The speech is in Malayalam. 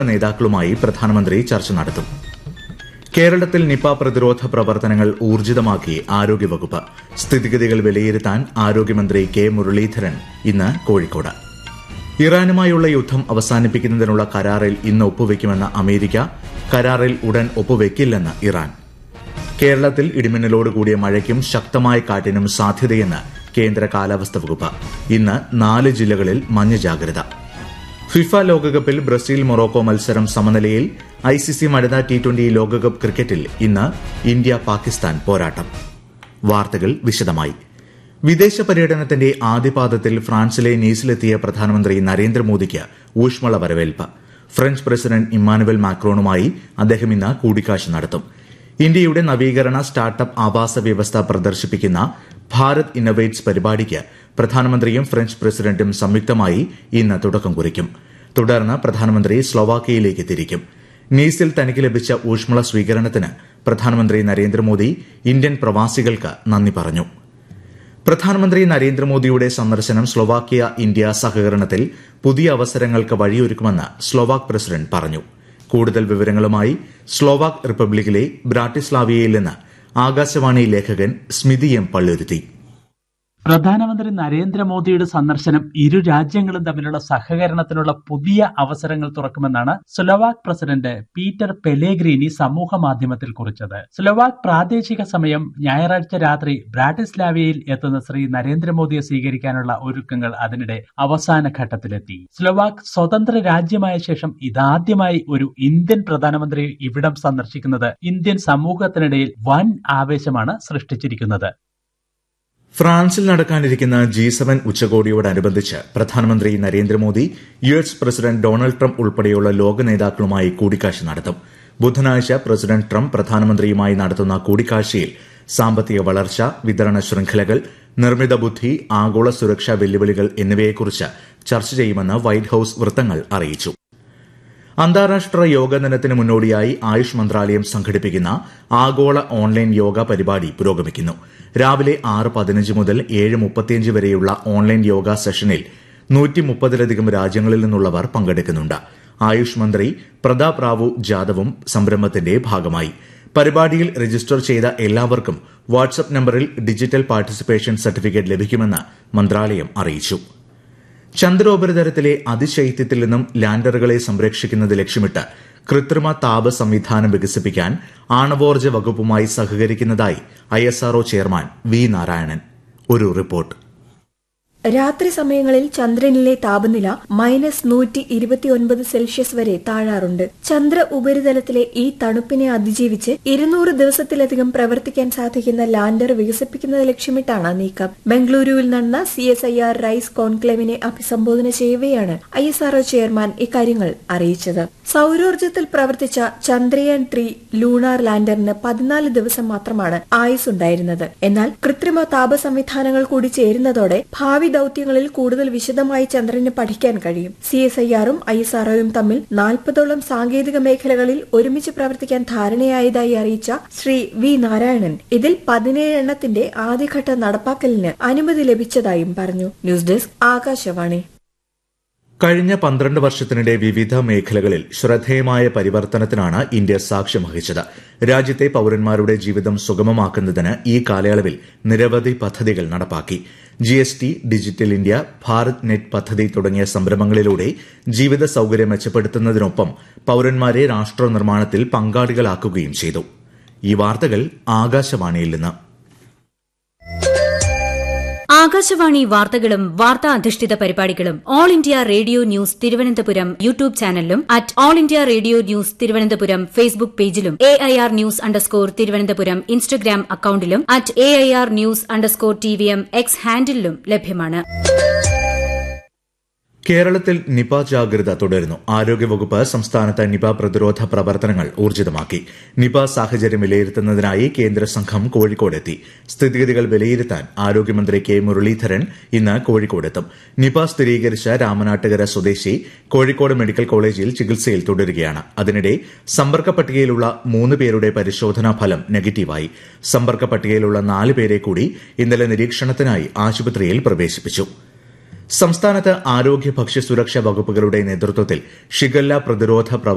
നേതാക്കളുമായി പ്രധാനമന്ത്രി ചർച്ച നടത്തും കേരളത്തിൽ നിപ പ്രതിരോധ പ്രവർത്തനങ്ങൾ ഊർജിതമാക്കി ആരോഗ്യവകുപ്പ് സ്ഥിതിഗതികൾ വിലയിരുത്താൻ ആരോഗ്യമന്ത്രി കെ മുരളീധരൻ ഇന്ന് കോഴിക്കോട് ഇറാനുമായുള്ള യുദ്ധം അവസാനിപ്പിക്കുന്നതിനുള്ള കരാറിൽ ഇന്ന് ഒപ്പുവെക്കുമെന്ന അമേരിക്ക കരാറിൽ ഉടൻ ഒപ്പുവെക്കില്ലെന്ന് ഇറാൻ കേരളത്തിൽ ഇടിമിന്നലോട് കൂടിയ മഴയ്ക്കും ശക്തമായ കാറ്റിനും സാധ്യതയെന്ന് കേന്ദ്ര കാലാവസ്ഥാ വകുപ്പ് ഇന്ന് നാല് ജില്ലകളിൽ മഞ്ഞ ജാഗ്രത ഫിഫ ലോകകപ്പിൽ ബ്രസീൽ മൊറോക്കോ മത്സരം സമനിലയിൽ ഐസിസി വനിതാ ടി ട്വന്റി ലോകകപ്പ് ക്രിക്കറ്റിൽ ഇന്ന് ഇന്ത്യ പാകിസ്ഥാൻ പോരാട്ടം വാർത്തകൾ വിശദമായി വിദേശ പര്യടനത്തിന്റെ ആദ്യപാദത്തിൽ ഫ്രാൻസിലെ നീസിലെത്തിയ പ്രധാനമന്ത്രി നരേന്ദ്രമോദിക്ക് ഊഷ്മള വരവേൽപ്പ് ഫ്രഞ്ച് പ്രസിഡന്റ് ഇമ്മാനുവൽ മാക്രോണുമായി അദ്ദേഹം ഇന്ന് കൂടിക്കാഴ്ച നടത്തും ഇന്ത്യയുടെ നവീകരണ സ്റ്റാർട്ടപ്പ് ആവാസ വ്യവസ്ഥ പ്രദർശിപ്പിക്കുന്ന ഭാരത് ഇന്നൊവേറ്റ്സ് പരിപാടിക്ക് പ്രധാനമന്ത്രിയും ഫ്രഞ്ച് പ്രസിഡന്റും സംയുക്തമായി ഇന്ന് തുടക്കം കുറിക്കും തുടർന്ന് പ്രധാനമന്ത്രി സ്ലോവാക്കിയയിലേക്ക് തിരിക്കും നീസിൽ തനിക്ക് ലഭിച്ച ഊഷ്മള സ്വീകരണത്തിന് പ്രധാനമന്ത്രി നരേന്ദ്രമോദി ഇന്ത്യൻ പ്രവാസികൾക്ക് നന്ദി പറഞ്ഞു പ്രധാനമന്ത്രി നരേന്ദ്രമോദിയുടെ സന്ദർശനം സ്ലൊവാക്യ ഇന്ത്യ സഹകരണത്തിൽ പുതിയ അവസരങ്ങൾക്ക് വഴിയൊരുക്കുമെന്ന് സ്ലൊവാക് പ്രസിഡന്റ് പറഞ്ഞു കൂടുതൽ വിവരങ്ങളുമായി സ്ലോവാക് റിപ്പബ്ലിക്കിലെ ബ്രാട്ടിസ്ലാവിയയിൽ നിന്ന് ആകാശവാണി ലേഖകൻ സ്മിതി എം പള്ളുരുത്തി പ്രധാനമന്ത്രി നരേന്ദ്രമോദിയുടെ സന്ദർശനം ഇരു രാജ്യങ്ങളും തമ്മിലുള്ള സഹകരണത്തിനുള്ള പുതിയ അവസരങ്ങൾ തുറക്കുമെന്നാണ് സ്ലൊവാക് പ്രസിഡന്റ് പീറ്റർ പെലേഗ്രീനി സമൂഹ മാധ്യമത്തിൽ കുറിച്ചത് സ്ലൊവാക് പ്രാദേശിക സമയം ഞായറാഴ്ച രാത്രി ബ്രാറ്റിസ്ലാവിയയിൽ എത്തുന്ന ശ്രീ നരേന്ദ്രമോദിയെ സ്വീകരിക്കാനുള്ള ഒരുക്കങ്ങൾ അതിനിടെ അവസാന ഘട്ടത്തിലെത്തി സ്ലൊവാക് സ്വതന്ത്ര രാജ്യമായ ശേഷം ഇതാദ്യമായി ഒരു ഇന്ത്യൻ പ്രധാനമന്ത്രി ഇവിടം സന്ദർശിക്കുന്നത് ഇന്ത്യൻ സമൂഹത്തിനിടയിൽ വൻ ആവേശമാണ് സൃഷ്ടിച്ചിരിക്കുന്നത് ഫ്രാൻസിൽ നടക്കാനിരിക്കുന്ന ജി സെവൻ ഉച്ചകോടിയോടനുബന്ധിച്ച് പ്രധാനമന്ത്രി Narendra Modi U S president Donald Trump ഉൾപ്പെടെയുള്ള ലോക നേതാക്കളുമായി കൂടിക്കാഴ്ച നടത്തും ബുധനാഴ്ച പ്രസിഡന്റ് ട്രംപ് പ്രധാനമന്ത്രിയുമായി നടത്തുന്ന കൂടിക്കാഴ്ചയിൽ സാമ്പത്തിക വളർച്ച വിതരണ ശൃംഖലകൾ നിർമ്മിത ബുദ്ധി ആഗോള സുരക്ഷാ വെല്ലുവിളികൾ എന്നിവയെക്കുറിച്ച് ചർച്ച ചെയ്യുമെന്ന് വൈറ്റ് ഹൌസ് വൃത്തങ്ങൾ അറിയിച്ചു അന്താരാഷ്ട്ര യോഗ ദിനത്തിന് മുന്നോടിയായി ആയുഷ് മന്ത്രാലയം സംഘടിപ്പിക്കുന്ന ആഗോള ഓൺലൈൻ യോഗ പരിപാടി പുരോഗമിക്കുന്നു രാവിലെ ആറ് പതിനഞ്ച് മുതൽ ഏഴ് മുപ്പത്തിയഞ്ച് വരെയുള്ള ഓൺലൈൻ യോഗ സെഷനിൽ നൂറ്റി മുപ്പതിലധികം രാജ്യങ്ങളിൽ നിന്നുള്ളവർ പങ്കെടുക്കുന്നുണ്ട് ആയുഷ് മന്ത്രി പ്രതാപ് റാവു ജാദവും സംരംഭത്തിന്റെ ഭാഗമായി പരിപാടിയിൽ രജിസ്റ്റർ ചെയ്ത എല്ലാവർക്കും വാട്സ്ആപ്പ് നമ്പറിൽ ഡിജിറ്റൽ പാർട്ടിസിപ്പേഷൻ സർട്ടിഫിക്കറ്റ് ലഭിക്കുമെന്ന് മന്ത്രാലയം അറിയിച്ചു ചന്ദ്രോപരിതലത്തിലെ അതിശൈത്യത്തിൽ നിന്നും ലാൻഡറുകളെ സംരക്ഷിക്കുന്നത് ലക്ഷ്യമിട്ട് കൃത്രിമ താപ സംവിധാനം വികസിപ്പിക്കാൻ ആണവോർജ്ജ വകുപ്പുമായി സഹകരിക്കുന്നതായി ഐഎസ്ആർഒ ചെയർമാൻ വി നാരായണൻ ഒരു റിപ്പോർട്ട് രാത്രി സമയങ്ങളിൽ ചന്ദ്രനിലെ താപനില മൈനസ് നൂറ്റി ഇരുപത്തിയൊൻപത് സെൽഷ്യസ് വരെ താഴാറുണ്ട് ചന്ദ്ര ഉപരിതലത്തിലെ ഈ തണുപ്പിനെ അതിജീവിച്ച് ഇരുന്നൂറ് ദിവസത്തിലധികം പ്രവർത്തിക്കാൻ സാധിക്കുന്ന ലാൻഡർ വികസിപ്പിക്കുന്നത് ലക്ഷ്യമിട്ടാണ് നീക്കം ബംഗളൂരുവിൽ നടന്ന C S I R rise കോൺക്ലേവിനെ അഭിസംബോധന ചെയ്യവെയാണ് ഐ എസ് ആർഒ ചെയർമാൻ ഇക്കാര്യങ്ങൾ അറിയിച്ചത് സൌരോർജ്ജത്തിൽ പ്രവർത്തിച്ച ചന്ദ്രയാൻ ത്രീ ലൂണാർ ലാൻഡറിന് പതിനാല് ദിവസം മാത്രമാണ് ആയുസ് ഉണ്ടായിരുന്നത് എന്നാൽ കൃത്രിമ താപ സംവിധാനങ്ങൾ കൂടി ചേരുന്നതോടെ ഭാവി ദൌത്യങ്ങളിൽ കൂടുതൽ വിശദമായി ചന്ദ്രന് പഠിക്കാൻ കഴിയും സി എസ് ഐ ആറും ഐ എസ് ആർഒയും തമ്മിൽ നാൽപ്പതോളം സാങ്കേതിക മേഖലകളിൽ ഒരുമിച്ച് പ്രവർത്തിക്കാൻ ധാരണയായതായി അറിയിച്ച ശ്രീ വി നാരായണൻ ഇതിൽ പതിനേഴ് എണ്ണത്തിന്റെ ആദ്യഘട്ട നടപ്പാക്കലിന് അനുമതി ലഭിച്ചതായും പറഞ്ഞു ന്യൂസ് ഡെസ്ക് ആകാശവാണി കഴിഞ്ഞ പന്ത്രണ്ട് വർഷത്തിനിടെ വിവിധ മേഖലകളിൽ ശ്രദ്ധേയമായ പരിവർത്തനത്തിനാണ് ഇന്ത്യ സാക്ഷ്യം വഹിച്ചത് രാജ്യത്തെ പൌരന്മാരുടെ ജീവിതം സുഗമമാക്കുന്നതിന് ഈ കാലയളവിൽ നിരവധി പദ്ധതികൾ നടപ്പാക്കി G S T digital India Bharat net പദ്ധതി തുടങ്ങിയ സംരംഭങ്ങളിലൂടെ ജീവിത സൌകര്യം മെച്ചപ്പെടുത്തുന്നതിനൊപ്പം പൌരന്മാരെ രാഷ്ട്ര നിർമ്മാണത്തിൽ പങ്കാളികളാക്കുകയും ചെയ്തു ഈ വാർത്തകൾ ആകാശവാണിയിൽ നിന്ന് ആകാശവാണി വാർത്തകളും വാർത്താ അധിഷ്ഠിത പരിപാടികളും All India Radio news Thiruvananthapuram YouTube ചാനലിലും at All India Radio news Thiruvananthapuram Facebook പേജിലും A I R news underscore Thiruvananthapuram Instagram അക്കൌണ്ടിലും at A I R news underscore T V M X ഹാൻഡിലും ലഭ്യമാണ് കേരളത്തിൽ നിപ ജാഗ്രത തുടരുന്നു ആരോഗ്യവകുപ്പ് സംസ്ഥാനത്ത് നിപ പ്രതിരോധ പ്രവർത്തനങ്ങൾ ഊർജിതമാക്കി നിപ സാഹചര്യം വിലയിരുത്തുന്നതിനായി കേന്ദ്ര സംഘം കോഴിക്കോടെത്തി സ്ഥിതിഗതികൾ വിലയിരുത്താൻ ആരോഗ്യമന്ത്രി കെ മുരളീധരൻ ഇന്ന് കോഴിക്കോടെത്തും നിപ സ്ഥിരീകരിച്ച രാമനാട്ടുകര സ്വദേശി കോഴിക്കോട് മെഡിക്കൽ കോളേജിൽ ചികിത്സയിൽ തുടരുകയാണ് അതിനിടെ സമ്പർക്ക പട്ടികയിലുള്ള മൂന്ന് പേരുടെ പരിശോധനാ ഫലം നെഗറ്റീവായി സമ്പർക്ക പട്ടികയിലുള്ള നാല് പേരെ കൂടി ഇന്നലെ നിരീക്ഷണത്തിനായി ആശുപത്രിയിൽ പ്രവേശിപ്പിച്ചു സംസ്ഥാനത്ത് ആരോഗ്യ ഭക്ഷ്യസുരക്ഷാ വകുപ്പുകളുടെ നേതൃത്വത്തിൽ ഷിഗല്ല പ്രതിരോധ